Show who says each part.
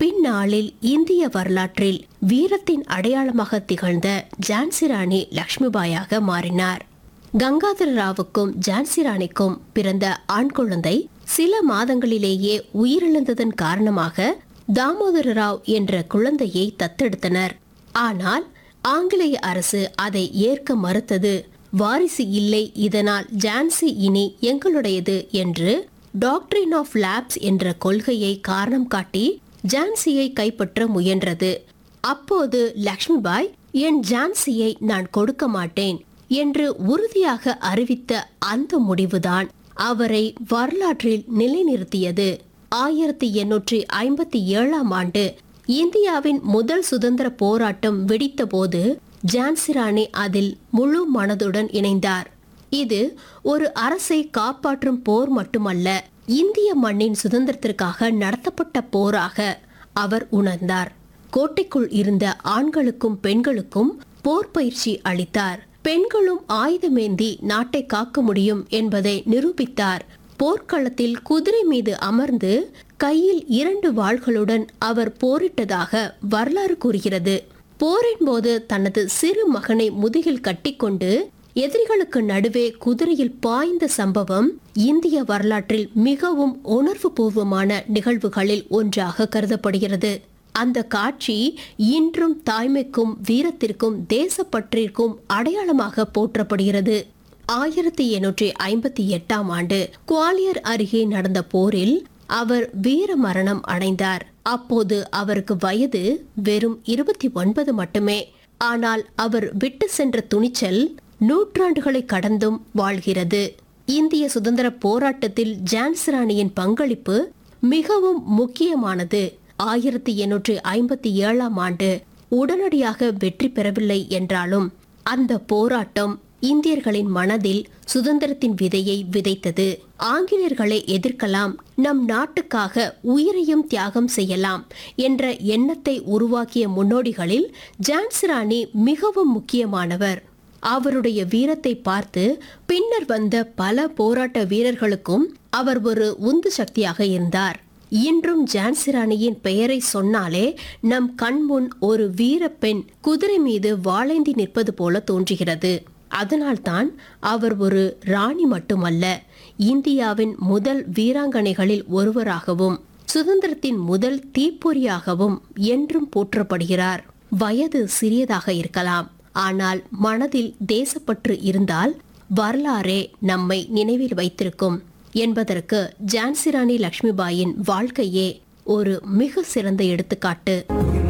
Speaker 1: பின்னாளில் இந்திய வரலாற்றில் வீரத்தின் அடையாளமாக திகழ்ந்த ஜான்சி ராணி லக்ஷ்மிபாயாக மாறினார் கங்காதர ராவுக்கும் ஜான்சி ராணிக்கும் பிறந்த ஆண் குழந்தை சில மாதங்களிலேயே உயிரிழந்ததன் காரணமாக தாமோதர ராவ் என்ற குழந்தையை தத்தெடுத்தனர் ஆனால் ஆங்கிலேய அரசு அதை ஏற்க மறுத்தது வாரிசு இல்லை இதனால் ஜான்சி இனி எங்களுடையது என்று டாக்டரின் ஆஃப் லேப்ஸ் என்ற கொள்கையை காரணம் காட்டி ஜான்சியை கைப்பற்ற முயன்றது அப்போது லக்ஷ்மிபாய் என் ஜான்சியை நான் கொடுக்க மாட்டேன் என்று உறுதியாக அறிவித்த அந்த முடிவுதான் அவரை வரலாற்றில் நிலைநிறுத்தியது ஆயிரத்தி எண்ணூற்றி ஐம்பத்தி ஏழாம் ஆண்டு இந்தியாவின் முதல் சுதந்திர போராட்டம் வெடித்தபோது ஜான்சி ராணி அதில் முழு மனதுடன் இணைந்தார் இது ஒரு அரசை காப்பாற்றும் போர் மட்டுமல்ல இந்திய மண்ணின் சுதந்திரத்திற்காக நடத்தப்பட்ட போராக அவர் உணர்ந்தார் கோட்டைக்குள் இருந்த ஆண்களுக்கும் பெண்களுக்கும் போர் பயிற்சி அளித்தார் பெண்களும் ஆயுதமேந்தி நாட்டை காக்க முடியும் என்பதை நிரூபித்தார் போர்க்களத்தில் குதிரை மீது அமர்ந்து கையில் இரண்டு வாள்களுடன் அவர் போரிட்டதாக வரலாறு கூறுகிறது போரின் போது தனது சிறு மகனை முதுகில் கட்டிக்கொண்டு எதிரிகளுக்கு நடுவே குதிரையில் பாய்ந்த சம்பவம் இந்திய வரலாற்றில் மிகவும் உணர்வு பூர்வமான நிகழ்வுகளில் ஒன்றாக கருதப்படுகிறது அந்த காட்சி இன்றும் தாய்மைக்கும் வீரத்திற்கும் தேசப்பற்றிற்கும் அடையாளமாக போற்றப்படுகிறது ஆயிரத்தி எண்ணூற்றி ஐம்பத்தி எட்டாம் ஆண்டு குவாலியர் அருகே நடந்த போரில் அவர் வீர மரணம் அடைந்தார் அப்போது அவருக்கு வயது வெறும் இருபத்தி ஒன்பது மட்டுமே ஆனால் அவர் விட்டு சென்ற துணிச்சல் நூற்றாண்டுகளை கடந்தும் வாழ்கிறது இந்திய சுதந்திர போராட்டத்தில் ஜான்சி ராணியின் பங்களிப்பு மிகவும் முக்கியமானது ஆயிரத்தி எண்ணூற்றி ஐம்பத்தி ஏழாம் ஆண்டு உடனடியாக வெற்றி பெறவில்லை என்றாலும் அந்த போராட்டம் இந்தியர்களின் மனதில் சுதந்திரத்தின் விதையை விதைத்தது ஆங்கிலேயர்களை எதிர்க்கலாம் நம் நாட்டுக்காக உயிரையும் தியாகம் செய்யலாம் என்ற எண்ணத்தை உருவாக்கிய முன்னோடிகளில் ஜான்சி ராணி மிகவும் முக்கியமானவர் அவருடைய வீரத்தை பார்த்து பின்னர் வந்த பல போராட்ட வீரர்களுக்கும் அவர் ஒரு உந்து சக்தியாக இருந்தார் இன்றும் ஜான்சி ராணியின் பெயரை சொன்னாலே நம் கண்முன் ஒரு வீரப்பெண் குதிரை மீது வாளைந்தி நிற்பது போல தோன்றுகிறது அதனால்தான் அவர் ஒரு ராணி மட்டுமல்ல இந்தியாவின் முதல் வீராங்கனைகளில் ஒருவராகவும் சுதந்திரத்தின் முதல் தீப்பொறியாகவும் என்றும் போற்றப்படுகிறார் வயது சிறியதாக இருக்கலாம் ஆனால் மனதில் தேசப்பற்று இருந்தால் வரலாறே நம்மை நினைவில் வைத்திருக்கும் என்பதற்கு ஜான்சி ராணி லக்ஷ்மிபாயின் வாழ்க்கையே ஒரு மிக சிறந்த எடுத்துக்காட்டு